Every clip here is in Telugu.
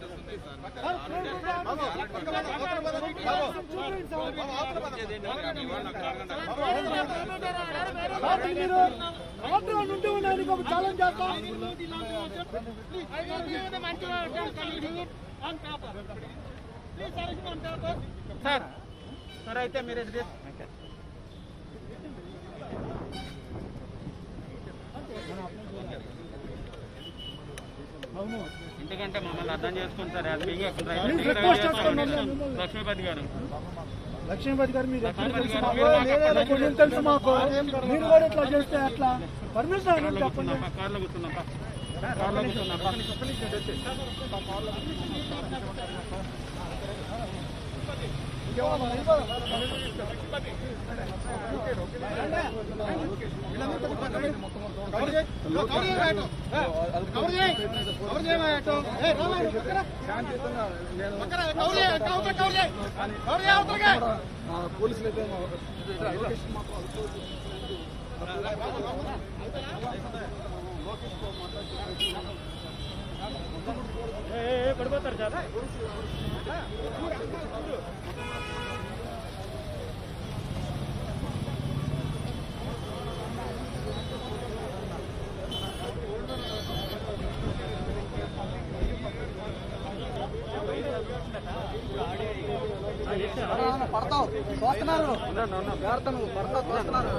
పార్టీ మీరు ఆటో నుండి ఉన్నాయని ఒక ఛాలెంజ్ చేస్తాం సార్ సార్ అయితే మీరు ఇది ఎందుకంటే మమ్మల్ని అర్థం చేసుకుని సార్ హ్యాపీగా Please request చేస్తున్నాను. లక్ష్మీపతి గారు లక్ష్మీపతి గారు మీరు ఎక్కడ లక్ష్మీపతి తెలుసు గారు, మాకు? మీరు మాకు కొంచెం తెలుసు మాకు మీరు కూడా ఇట్లా చేస్తే ఎట్లా పర్మిషన్ కార్లో చెప్పండి కూర్చున్నాం కార్లో కూర్చున్నాం కార్లో కూర్చున్నాం పోలీసులు అయితే పడిపోతారు సార్ పడతావు చూస్తున్నారు జాగ్రత్త నువ్వు పడతావు చూస్తున్నారు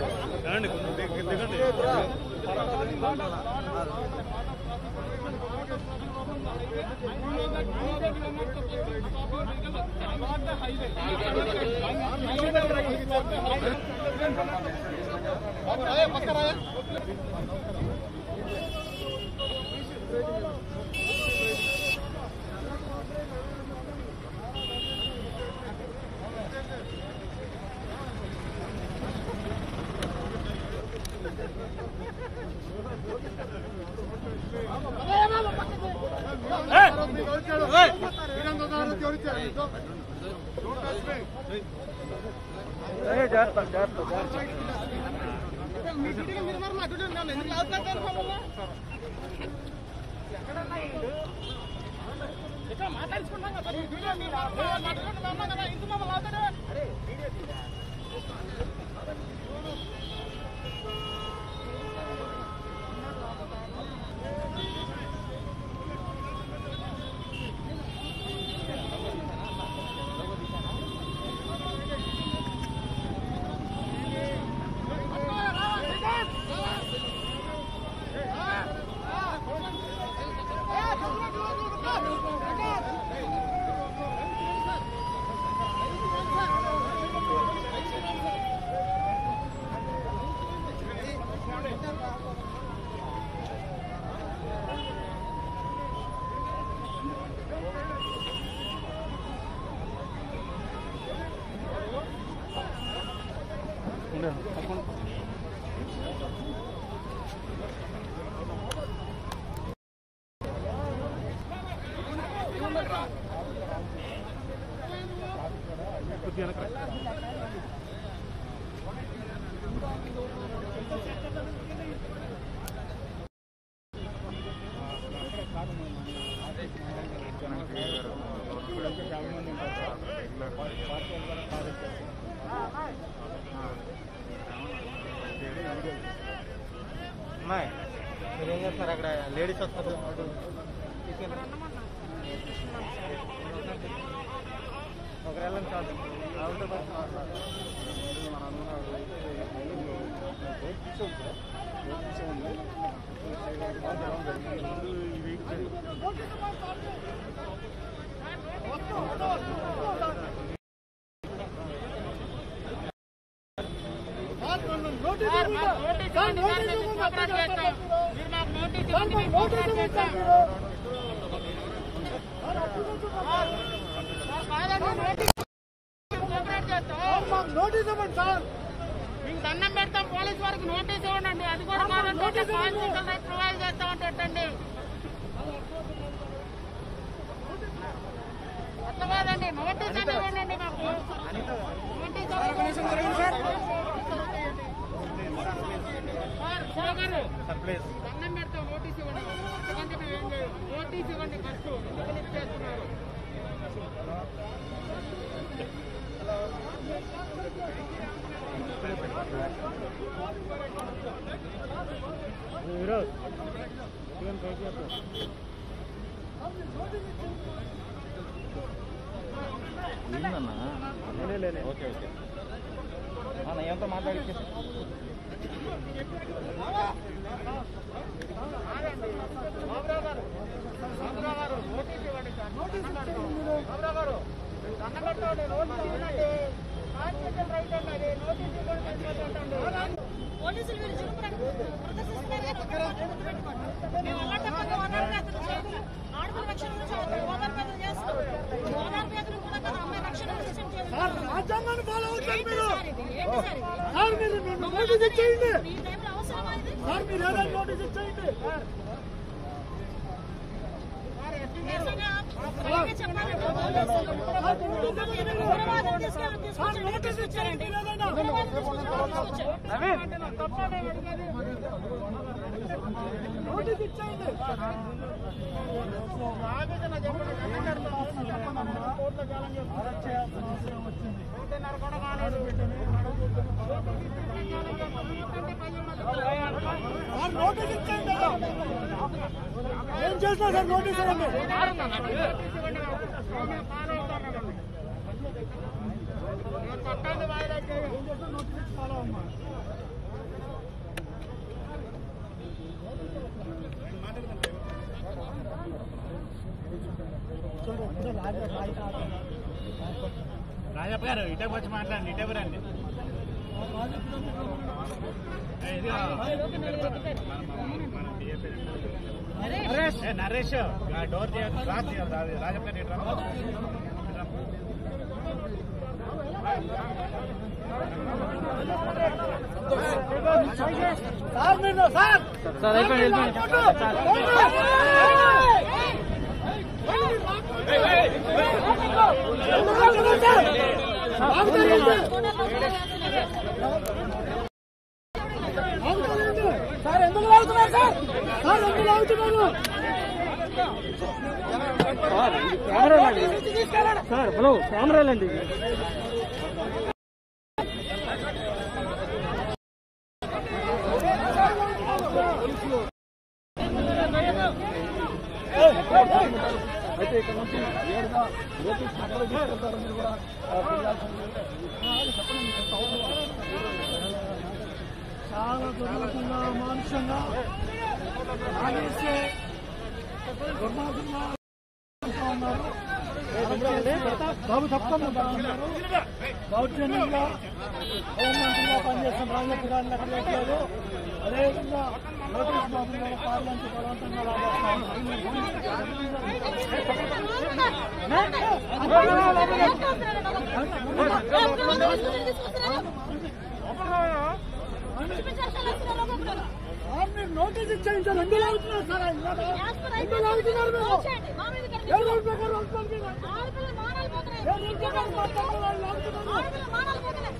అమ్మాయి మీరు ఏం చేస్తున్నారు అక్కడ లేడీస్ వస్తారు ఒకరు వెళ్ళండి చాలు ఆవిడ నోటీస్ ఇవ్వండి సార్ మీకు దండం పెడతాం పోలీస్ వారికి నోటీస్ ఇవ్వండి అది కూడా కాదంటే కాన్స్టిట్యూషన్ రైట్ ప్రొవైడ్ చేస్తామంటండి అట్లా కాదండి నోటీస్ అని ఇవ్వండి మాకు నోటీస్ సార్ శివ గారు దండం పెడతాం నోటీస్ ఇవ్వండి ఎందుకంటే మేము ఏం చేయం. నోటీస్ ఇవ్వండి ఫస్ట్ చేస్తున్నారు ఏందన్నా ఓకే ఓకే అన్న ఎంత మాట్లాడి బాబురావు గారు బాబురావు గారు నోటీస్ ఇవ్వండి సార్ బాబురావు గారు దండం పెట్టండి నోటీస్ ఇవ్వండి కాన్స్టిట్యూషన్ రైట్ అండి అది నోటీస్ ఇవ్వండి సరిపోతుందండి పోలీసులు మీరు చురుకు ప్రదర్శిస్తున్నారు కానీ ఇక్కడ వాళ్ళు గుర్తుపెట్టుకోండి. మేము అలాంటి పని ఓనర్ పేదలు చేయము. ఆడపిల్ల రక్షణ గురించి అవుతాం. ఓనర్ పేదలు చేస్తాం. ఓనర్ పేదలు కూడా కదా అమ్మాయి రక్షణ గురించి చేస్తాం. సార్ రాజ్యాంగాన్ని ఫాలో అవుతారు ఏంటి మీరు సార్ ఇది? ఏంటి సార్ ఇది? సార్ మీరు నన్ను నోటీస్ ఇచ్చేయండి ఈ టైంలో అవసరమా ఇది? సార్ మీరు ఏదైనా నోటీస్ ఇచ్చేయండి నిజంగా అలాగే చెప్పాలంటే పోలీసులు ఉగ్రవాదం తీసుకెళ్ళి తీసుకొచ్చి నోటీస్ ఇచ్చారండి. ఉగ్రవాదం తీసుకొచ్చి తీసుకొచ్చారు. నోటీస్ ఇచ్చేయండి సార్ నోటీస్ ఇచ్చేయండి ఏం చేసినా సార్ నోటీస్ ఇవ్వండి చట్టాన్ని వాయిదా చేయండి రాజప్ప గారు ఇటే వచ్చి మాట్లాడండి ఇటే రండి ఏ, ఇదిగో. ఏ, నరేష్ ఆ డోర్ చేయాలి క్లాస్ చేయాలి రా- రాజప్ప గారు ఇటు రా. ఇటు రా. సార్ మీరు సార్ సార్ అయిపోయింది అయిపోయింది సార్ ఎందుకు లాగుతున్నారు సార్ సార్ ఎందుకు లాగుతున్నారు సార్ హలో కెమెరాలండి చాలా దుర్మార్గంగా మానుషంగా ఆదేశే దుర్మార్గంగా ఉంటూ ఉన్నారు బాబు తప్పకుండా ఉన్నారు దౌర్జన్యంగా హోంమంత్రిగా పనిచేస్తున్న రాజప్ప గారిని అక్కడ పెట్టలేదు అదేవిధంగా లోకేష్ బాబు గారు పార్లమెంట్ బలవంతంగా లాగేస్తా సార్ మీరు నోటీస్ ఇచ్చేయండి సార్ ఎందుకు లాగుతున్నారు సార్ ఎందుకు లాగుతున్నారు మీరు ఏ రోజు ప్రకారం వస్తారు మీరు ఏ రోజు ప్రకారం మాట్లాడుతున్నారు వాళ్ళు లాగుతున్నారు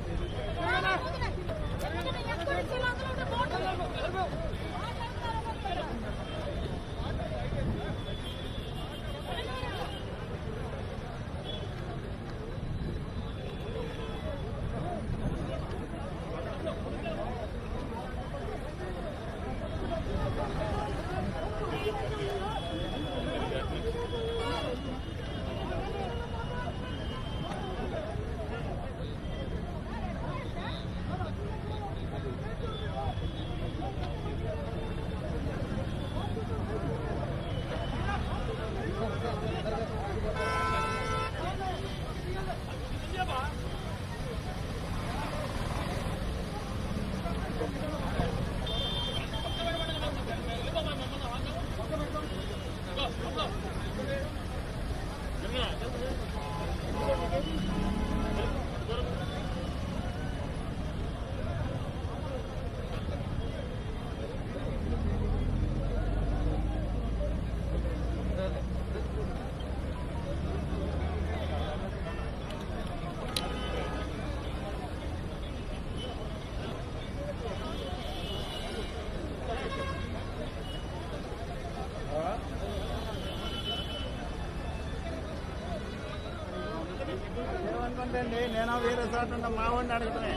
అనుకుంటే అండి నేను వేరే చోట ఉన్న మా వాడిని అడుగుతానే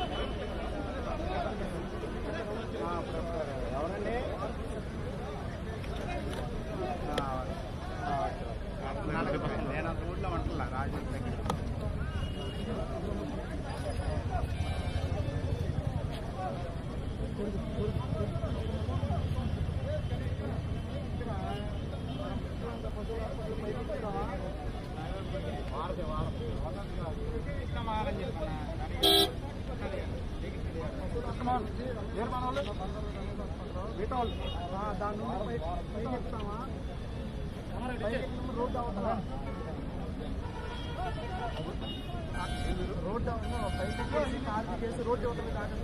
ఆ, అప్పుడు వస్తారు. ఎవరండి ఆ, ఆ, అప్పుడు అడుగుతాను. నేను అంత ఊళ్ళో ఉంటున్నా రాజు దగ్గర దాని నుండి పై పైకి ఎక్కుతామా రోడ్ అవుతుందా రోడ్ అవుతుందా పైకి ఎక్కేసి కార్ చేసి రోడ్ అవుతుంది కాకుండా